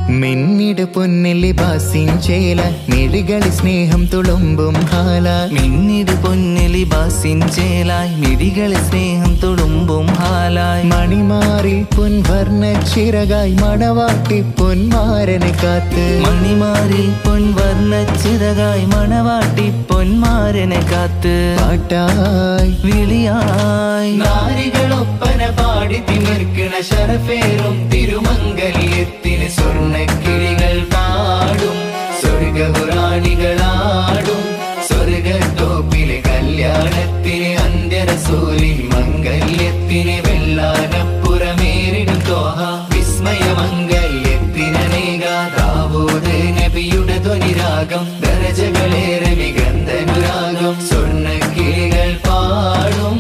മിന്നിട് പൊന്നിലി ബാസിഞ്ചേല മിഴികളി സ്നേഹം തുളുമ്പും ഹാല മിന്നിട് പൊന്നിലി ബാസിൻ ചേലായി മിഴികളിൽ സ്നേഹം തുളുമ്പും ഹാലായി മണിമാറിൽ പൊൻവർണ്ണ ചിറകായി മണവാട്ടി പൊന്മാരനെ കാത്ത് മണിമാരിൽ പൊൻവർണ്ണ ചിറകായി മണവാട്ടി പൊന്മാരനെ കാത്ത് പാട്ടായി വിളിയായി നാരികളൊപ്പന പാടി തിമിർക്കണ ശരഫേറും തിരുമംഗല്യത്തിന് സ്വർണ്ണക്കിളികൾ പാടും സ്വർഗപുരാണികളാടും സ്വർഗത്തോപ്പിലെ കല്യാണത്തിന് അന്ത്യരസൂലിൻ മംഗല്യത്തിന് വെള്ളാനപ്പുറമേറിടും തോഹ വിസ്മയമംഗല്യത്തിനേകാതാവോത് നബിയുടെ ധ്വനിരാഗം ദരജകളേറെ മികന്തനുരാഗം സ്വർണ്ണക്കിളികൾ പാടും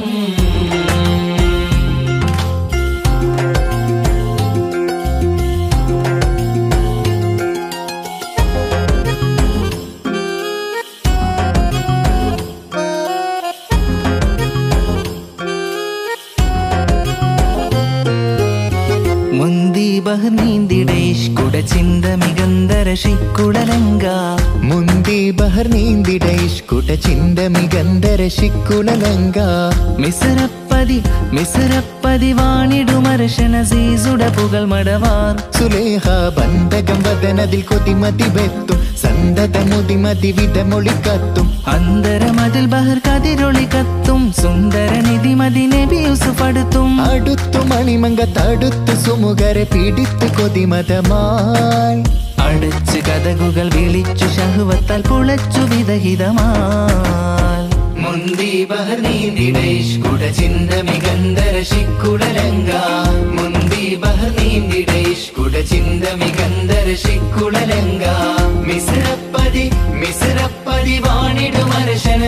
മുന്തി ബഹർ നീന്തിടേഷ് കുട ചിന്ത മികന്തര ശിക്കുടലങ്ക മുന്തി ബഹർ നീന്തിട ഇഷ്കുട ചിന്ത മികന്തര ശിക്കുളലങ്ക മിസരപ്പതി മിസരപ്പതി വാണിടുമർശന സീസുട പുകൾ മടവാർ സുലേഹ ബന്ധകം വദനതിൽ കൊതിമതി വെത്തും സന്തത മുതിമതി വിധമൊളി കത്തും അന്തരമതിൽ ബഹർ കതിരൊളി കത്തും സുന്ദര നിധിമതി നബി യൂസുഫടുത്തും അടുത്തു മണിമങ്ക തടുത്തു സുമുഖരെ പിടിത്തു കൊതിമതമായി അടച്ച് കഥകുകൾ വിളിച്ചു ശഹുവത്താൽ പുളച്ചു വിദഹിതമാൽ മുന്തി ബഹർ നീന്തിട ഇഷ്കുട ചിന്ത മികന്തര ശിക്കുളലങ്ക മുന്തി ബഹർ നീന്തിട ഇഷ്കുട ചിന്ത മികന്തര ശിക്കുളലങ്ക മിശ്രപ്പതി മിശ്രപ്പതി വാണിടുമർശന